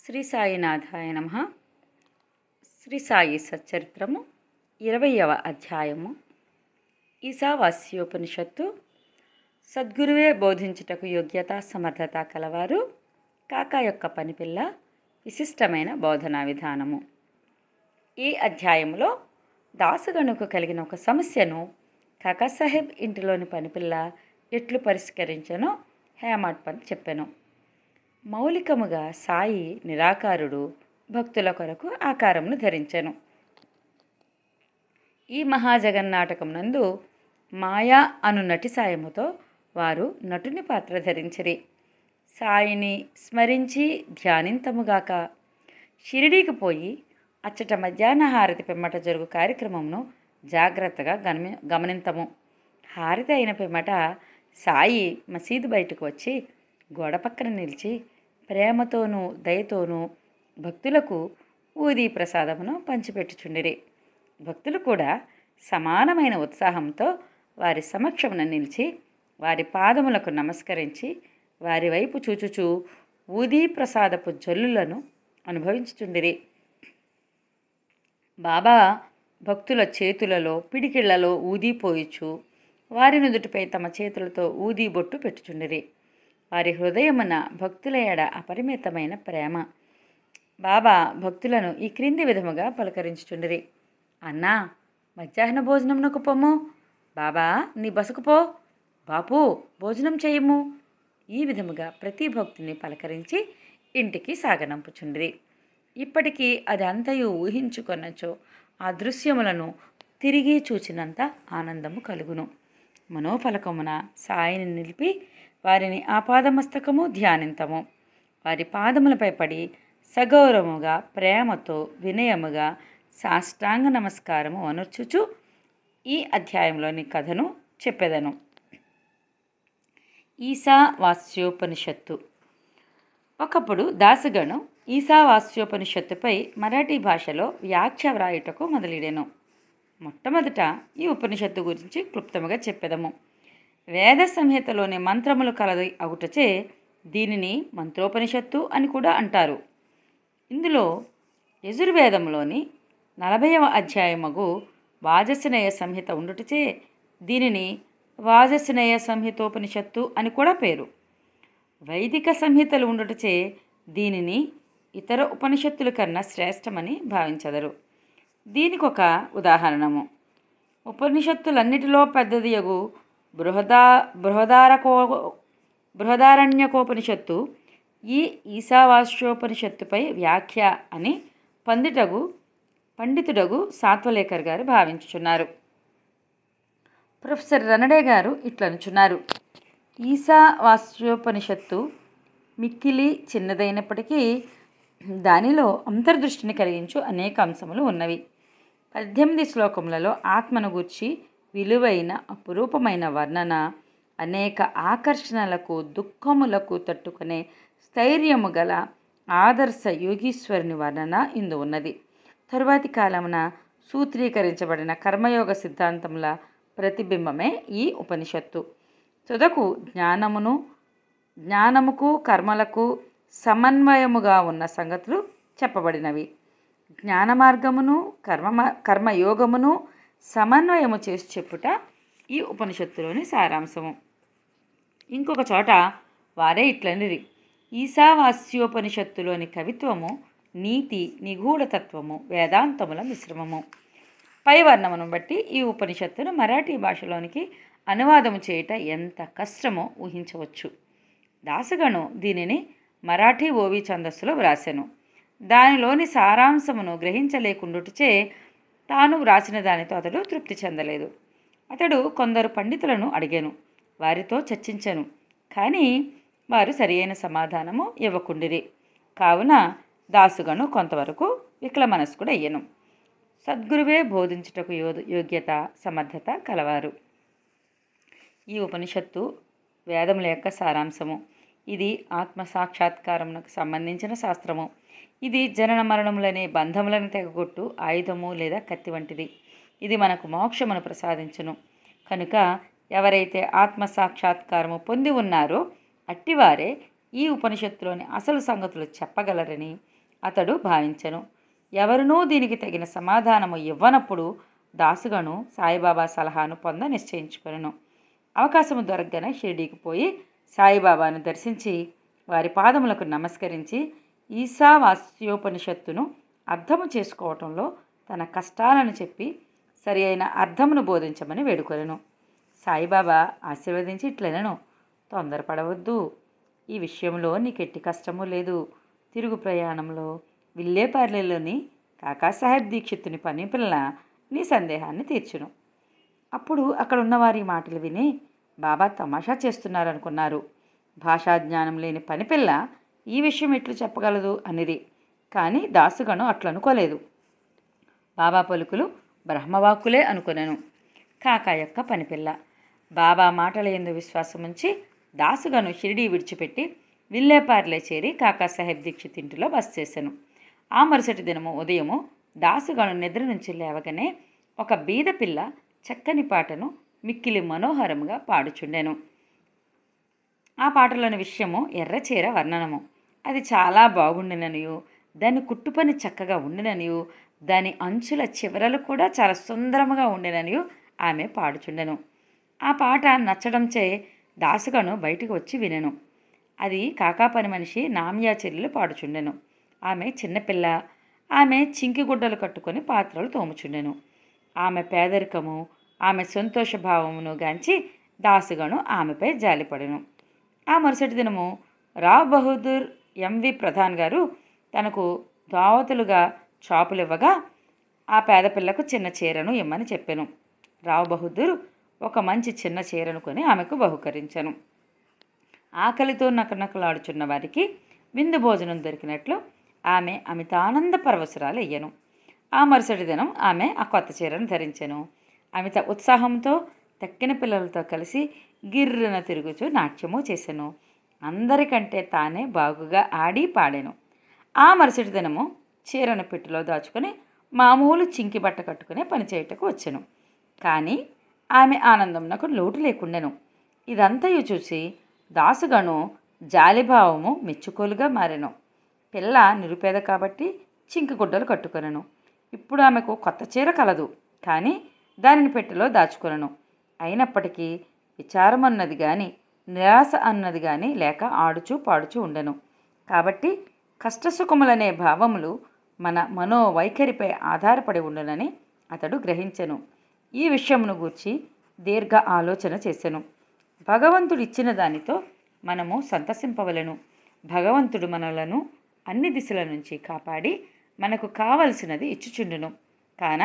శ్రీ సాయినాథాయ నమ శ్రీ సాయి సచ్చరిత్రము ఇరవయవ అధ్యాయము ఈశావాస్యోపనిషత్తు సద్గురువే బోధించుటకు యోగ్యత సమర్థత కలవారు కాకా యొక్క పనిపిల్ల విశిష్టమైన బోధనా విధానము ఈ అధ్యాయంలో దాసగణుకు కలిగిన ఒక సమస్యను కాకాసాహెబ్ ఇంటిలోని పనిపిల్ల ఎట్లు పరిష్కరించనో హేమాడ్ పని చెప్పాను మౌలికముగా సాయి నిరాకారుడు భక్తుల కొరకు ఆకారమును ధరించెను ఈ మహాజగన్నాటకం నందు మాయా అను నటి సాయముతో వారు నటుని పాత్ర ధరించిరి సాయిని స్మరించి ధ్యానింతముగాక షిరిడీకి పోయి అచ్చట మధ్యాహ్న హారతి పిమ్మట జరుగు కార్యక్రమమును జాగ్రత్తగా గమని గమనింతము హారతి అయిన పిమ్మట సాయి మసీదు బయటకు వచ్చి గోడ పక్కన నిలిచి ప్రేమతోనూ దయతోనూ భక్తులకు ఊదీ ప్రసాదమును పంచిపెట్టుచుండిరి భక్తులు కూడా సమానమైన ఉత్సాహంతో వారి సమక్షమున నిలిచి వారి పాదములకు నమస్కరించి వారి వైపు చూచుచూ ఊదీ ప్రసాదపు జల్లులను అనుభవించుచుండిరి బాబా భక్తుల చేతులలో పిడికిళ్లలో ఊదిపోయిచు వారి నుదుటిపై తమ చేతులతో ఊది బొట్టు పెట్టుచుండిరి వారి హృదయమున భక్తుల ఎడ అపరిమితమైన ప్రేమ బాబా భక్తులను ఈ క్రింది విధముగా పలకరించుచుండిరి అన్నా మధ్యాహ్న భోజనమునకు పొమ్ము బాబా నీ బసకు పో బాపు భోజనం చేయము ఈ విధముగా ప్రతి భక్తుని పలకరించి ఇంటికి సాగనంపుచుండిరి ఇప్పటికీ అది అంతయు ఊహించుకొనచో ఆ దృశ్యములను తిరిగి చూచినంత ఆనందము కలుగును మనోఫలకమున సాయిని నిలిపి వారిని ఆపాదమస్తకము ధ్యానింతము వారి పాదములపై పడి సగౌరవముగా ప్రేమతో వినయముగా సాష్టాంగ నమస్కారము అనుర్చుచు ఈ అధ్యాయంలోని కథను చెప్పెదను ఈశావాస్యోపనిషత్తు ఒకప్పుడు దాసగణం ఈశావాస్యోపనిషత్తుపై మరాఠీ భాషలో వ్యాఖ్య వ్రాయుటకు మొదలెడెను మొట్టమొదట ఈ ఉపనిషత్తు గురించి క్లుప్తముగా చెప్పెదము వేద సంహితలోని మంత్రములు కలది అవుటచే దీనిని మంత్రోపనిషత్తు అని కూడా అంటారు ఇందులో యజుర్వేదంలోని నలభైవ అధ్యాయమగు వాజస్నేయ సంహిత ఉండుటచే దీనిని వాజస్నేయ సంహితోపనిషత్తు అని కూడా పేరు వైదిక సంహితలు ఉండుటచే దీనిని ఇతర ఉపనిషత్తుల కన్నా శ్రేష్టమని భావించదరు దీనికి ఒక ఉదాహరణము ఉపనిషత్తులన్నిటిలో పెద్దదియగు బృహదా బృహదారకో బృహదారణ్యకోపనిషత్తు ఈ ఈశావాస్యోపనిషత్తుపై వ్యాఖ్య అని పండిటగు పండితుడగు సాత్వలేకర్ గారు భావించుచున్నారు ప్రొఫెసర్ రనడే గారు ఇట్లనుచున్నారు ఈశావాస్యోపనిషత్తు మిక్కిలి చిన్నదైనప్పటికీ దానిలో అంతర్దృష్టిని కలిగించు అనేక అంశములు ఉన్నవి పద్దెనిమిది శ్లోకములలో ఆత్మను గూర్చి విలువైన అపురూపమైన వర్ణన అనేక ఆకర్షణలకు దుఃఖములకు తట్టుకునే స్థైర్యము గల ఆదర్శ యోగీశ్వరుని వర్ణన ఇందు ఉన్నది తరువాతి కాలమున సూత్రీకరించబడిన కర్మయోగ సిద్ధాంతముల ప్రతిబింబమే ఈ ఉపనిషత్తు తుదకు జ్ఞానమును జ్ఞానముకు కర్మలకు సమన్వయముగా ఉన్న సంగతులు చెప్పబడినవి జ్ఞాన మార్గమును కర్మ కర్మయోగమును సమన్వయము చేసి చెప్పుట ఈ ఉపనిషత్తులోని సారాంశము ఇంకొక చోట వారే ఇట్లనిరి ఈశావాస్యోపనిషత్తులోని కవిత్వము నీతి నిగూఢతత్వము వేదాంతముల మిశ్రమము పై వర్ణమును బట్టి ఈ ఉపనిషత్తును మరాఠీ భాషలోనికి అనువాదము చేయుట ఎంత కష్టమో ఊహించవచ్చు దాసగను దీనిని మరాఠీ ఓవి ఛందస్సులో వ్రాసెను దానిలోని సారాంశమును గ్రహించలేకుండుటచే తాను వ్రాసిన దానితో అతడు తృప్తి చెందలేదు అతడు కొందరు పండితులను అడిగాను వారితో చర్చించను కానీ వారు సరియైన సమాధానము ఇవ్వకుండిరి కావున దాసుగను కొంతవరకు వికల మనస్కుడు అయ్యను సద్గురువే బోధించుటకు యో యోగ్యత సమర్థత కలవారు ఈ ఉపనిషత్తు వేదముల యొక్క సారాంశము ఇది ఆత్మ సాక్షాత్కారమునకు సంబంధించిన శాస్త్రము ఇది జనన మరణములనే బంధములను తెగగొట్టు ఆయుధము లేదా కత్తి వంటిది ఇది మనకు మోక్షమును ప్రసాదించును కనుక ఎవరైతే ఆత్మ సాక్షాత్కారము పొంది ఉన్నారో అట్టివారే ఈ ఉపనిషత్తులోని అసలు సంగతులు చెప్పగలరని అతడు భావించను ఎవరునూ దీనికి తగిన సమాధానము ఇవ్వనప్పుడు దాసుగను సాయిబాబా సలహాను పొంద నిశ్చయించుకొనను అవకాశము దొరకగానే షిరిడీకి పోయి సాయిబాబాను దర్శించి వారి పాదములకు నమస్కరించి ఈశావాస్యోపనిషత్తును అర్థము చేసుకోవటంలో తన కష్టాలను చెప్పి సరి అయిన అర్థమును బోధించమని వేడుకొనెను సాయిబాబా ఆశీర్వదించి ఇట్లనను తొందరపడవద్దు ఈ విషయంలో నీకెట్టి కష్టము లేదు తిరుగు ప్రయాణంలో విల్లేపార్లెలోని కాకాసాహెబ్ దీక్షితుని పని పిల్ల నీ సందేహాన్ని తీర్చును అప్పుడు అక్కడ ఉన్నవారి మాటలు విని బాబా తమాషా చేస్తున్నారనుకున్నారు భాషా జ్ఞానం లేని పనిపిల్ల ఈ విషయం ఎట్లు చెప్పగలదు అనిది కానీ దాసుగను అట్లనుకోలేదు బాబా పలుకులు బ్రహ్మవాక్కులే అనుకునేను కాకా యొక్క పనిపిల్ల బాబా మాటల ఎందు విశ్వాసముంచి దాసుగను షిరిడీ విడిచిపెట్టి విల్లేపార్లే చేరి కాకాసాహెబ్ దీక్షిత్ ఇంటిలో బస చేశాను ఆ మరుసటి దినము ఉదయము దాసుగను నిద్ర నుంచి లేవగానే ఒక బీద పిల్ల చక్కని పాటను మిక్కిలి మనోహరముగా పాడుచుండెను ఆ పాటలోని విషయము ఎర్రచీర వర్ణనము అది చాలా బాగుండిననియు దాని కుట్టుపని చక్కగా ఉండిననియు దాని అంచుల చివరలు కూడా చాలా సుందరముగా ఉండిననియు ఆమె పాడుచుండెను ఆ పాట నచ్చడంచే దాసుగను బయటికి వచ్చి వినెను అది కాకా పని మనిషి నామ్యా చెల్లెలు పాడుచుండెను ఆమె చిన్నపిల్ల ఆమె చింకిగుడ్డలు కట్టుకొని పాత్రలు తోముచుండెను ఆమె పేదరికము ఆమె సంతోష భావమును గాంచి దాసుగను ఆమెపై జాలిపడెను ఆ మరుసటి దినము రావ్ బహదూర్ ఎంవి ప్రధాన్ గారు తనకు దావతులుగా చాపులు ఇవ్వగా ఆ పేద పిల్లకు చిన్న చీరను ఇమ్మని చెప్పాను రావ్ బహదూర్ ఒక మంచి చిన్న చీరను కొని ఆమెకు బహుకరించాను ఆకలితో నకనకలాడుచున్న వారికి విందు భోజనం దొరికినట్లు ఆమె అమితానంద పరవశురాలు అయ్యను ఆ మరుసటి దినం ఆమె ఆ కొత్త చీరను ధరించెను అమిత ఉత్సాహంతో తక్కిన పిల్లలతో కలిసి గిర్రున తిరుగుచూ నాట్యము చేసెను అందరికంటే తానే బాగుగా ఆడి పాడాను ఆ మరుసటి దినము చీరను పెట్టెలో దాచుకొని మామూలు చింకి బట్ట కట్టుకునే పని చేయుటకు వచ్చెను కానీ ఆమె ఆనందంనకు లోటు లేకుండెను ఇదంతయు చూసి దాసుగను జాలిభావము మెచ్చుకోలుగా మారెను పిల్ల నిరుపేద కాబట్టి చింకి గుడ్డలు కట్టుకొనెను ఇప్పుడు ఆమెకు కొత్త చీర కలదు కానీ దానిని పెట్టెలో దాచుకొనను అయినప్పటికీ విచారం అన్నది కానీ నిరాశ అన్నది కానీ లేక ఆడుచూ పాడుచూ ఉండెను కాబట్టి కష్టసుఖములనే భావములు మన మనోవైఖరిపై ఆధారపడి ఉండునని అతడు గ్రహించెను ఈ విషయమును గూర్చి దీర్ఘ ఆలోచన చేసెను భగవంతుడు ఇచ్చిన దానితో మనము సంతసింపవలను భగవంతుడు మనలను అన్ని దిశల నుంచి కాపాడి మనకు కావలసినది ఇచ్చుచుండును కాన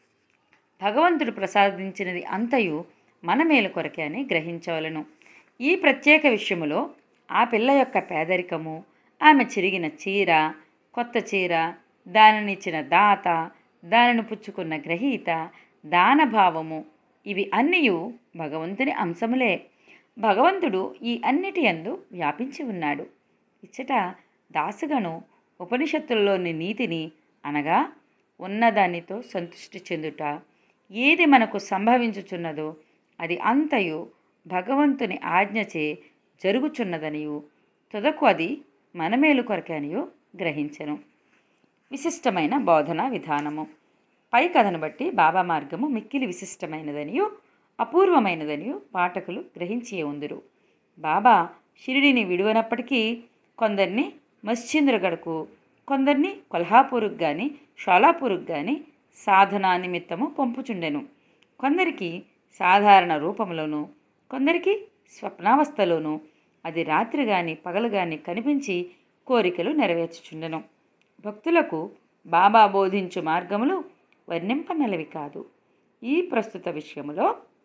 భగవంతుడు ప్రసాదించినది అంతయు మన మేలు కొరకే అని గ్రహించవలను ఈ ప్రత్యేక విషయములో ఆ పిల్ల యొక్క పేదరికము ఆమె చిరిగిన చీర కొత్త చీర దానినిచ్చిన దాత దానిని పుచ్చుకున్న గ్రహీత దానభావము ఇవి అన్నీయు భగవంతుని అంశములే భగవంతుడు ఈ అన్నిటి యందు వ్యాపించి ఉన్నాడు ఇచ్చట దాసుగను ఉపనిషత్తుల్లోని నీతిని అనగా ఉన్నదానితో సంతృష్టి చెందుట ఏది మనకు సంభవించుచున్నదో అది అంతయు భగవంతుని ఆజ్ఞచే జరుగుచున్నదనియు తుదకు అది మనమేలు కొరకనియు గ్రహించెను విశిష్టమైన బోధనా విధానము పై కథను బట్టి బాబా మార్గము మిక్కిలి విశిష్టమైనదనియు అపూర్వమైనదనియు పాఠకులు గ్రహించే ఉందురు బాబా షిరిడిని విడువనప్పటికీ కొందరిని మశ్చంద్రగఢకు కొందరిని కొల్హాపూర్కు కానీ షోలాపూర్కు కానీ సాధనా నిమిత్తము పంపుచుండెను కొందరికి సాధారణ రూపంలోనూ కొందరికి స్వప్నావస్థలోనూ అది రాత్రి కానీ పగలు కానీ కనిపించి కోరికలు నెరవేర్చుచుండెను భక్తులకు బాబా బోధించు మార్గములు వర్ణింపనలవి కాదు ఈ ప్రస్తుత విషయములో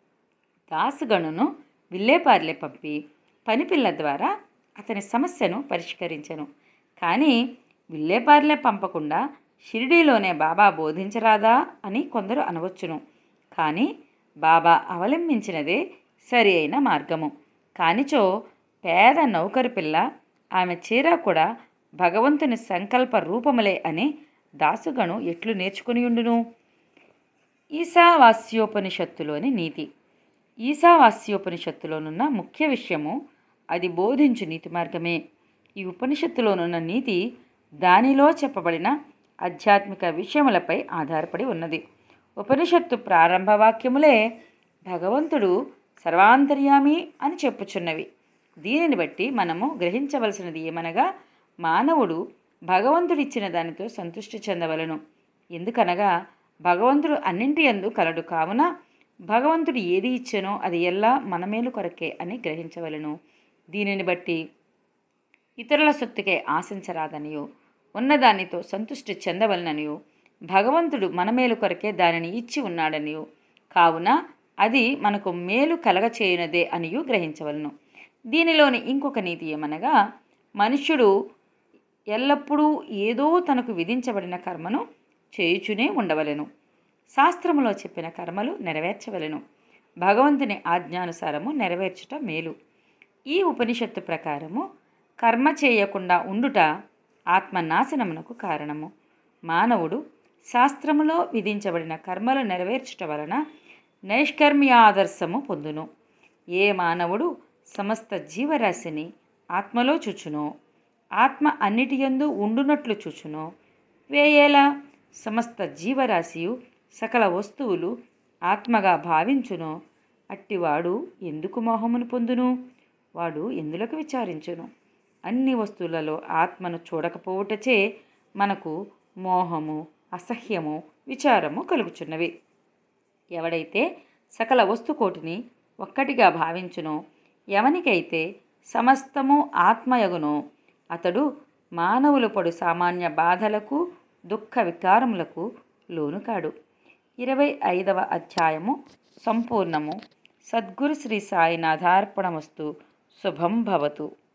దాసుగణును విల్లేపార్లే పంపి పనిపిల్ల ద్వారా అతని సమస్యను పరిష్కరించెను కానీ విల్లేపార్లే పంపకుండా షిరిడీలోనే బాబా బోధించరాదా అని కొందరు అనవచ్చును కానీ బాబా అవలంబించినదే సరి అయిన మార్గము కానిచో పేద నౌకరు పిల్ల ఆమె చీర కూడా భగవంతుని సంకల్ప రూపములే అని దాసుగను ఎట్లు నేర్చుకుని ఉండును ఈశావాస్యోపనిషత్తులోని నీతి ఈశావాస్యోపనిషత్తులోనున్న ముఖ్య విషయము అది బోధించు నీతి మార్గమే ఈ ఉపనిషత్తులోనున్న నీతి దానిలో చెప్పబడిన ఆధ్యాత్మిక విషయములపై ఆధారపడి ఉన్నది ఉపనిషత్తు ప్రారంభ వాక్యములే భగవంతుడు సర్వాంతర్యామి అని చెప్పుచున్నవి దీనిని బట్టి మనము గ్రహించవలసినది ఏమనగా మానవుడు భగవంతుడిచ్చిన దానితో సంతృష్టి చెందవలను ఎందుకనగా భగవంతుడు అన్నింటి యందు కలడు కావున భగవంతుడు ఏది ఇచ్చెనో అది ఎల్లా మన మేలు కొరకే అని గ్రహించవలను దీనిని బట్టి ఇతరుల సొత్తుకే ఆశించరాదనియు ఉన్నదానితో సంతృష్టి చెందవలననియు భగవంతుడు మన మేలు కొరకే దానిని ఇచ్చి ఉన్నాడనియు కావున అది మనకు మేలు కలగచేయునదే అనియు గ్రహించవలను దీనిలోని ఇంకొక నీతి ఏమనగా మనుష్యుడు ఎల్లప్పుడూ ఏదో తనకు విధించబడిన కర్మను చేయుచునే ఉండవలెను శాస్త్రములో చెప్పిన కర్మలు నెరవేర్చవలెను భగవంతుని ఆజ్ఞానుసారము నెరవేర్చుట మేలు ఈ ఉపనిషత్తు ప్రకారము కర్మ చేయకుండా ఉండుట ఆత్మనాశనమునకు కారణము మానవుడు శాస్త్రములో విధించబడిన కర్మలు నెరవేర్చుట వలన నైష్కర్మ్యాదర్శము పొందును ఏ మానవుడు సమస్త జీవరాశిని ఆత్మలో చూచునో ఆత్మ అన్నిటియందు ఉండునట్లు చూచునో వేయేలా సమస్త జీవరాశియు సకల వస్తువులు ఆత్మగా భావించునో అట్టివాడు ఎందుకు మోహమును పొందును వాడు ఎందులకు విచారించును అన్ని వస్తువులలో ఆత్మను చూడకపోవుటచే మనకు మోహము అసహ్యము విచారము కలుగుచున్నవి ఎవడైతే సకల వస్తుకోటిని ఒక్కటిగా భావించునో ఎవనికైతే సమస్తము ఆత్మయగునో అతడు మానవులు పడు సామాన్య బాధలకు దుఃఖ వికారములకు లోనుకాడు ఇరవై ఐదవ అధ్యాయము సంపూర్ణము సద్గురు శ్రీ సాయినాథార్పణమస్తు శుభం భవతు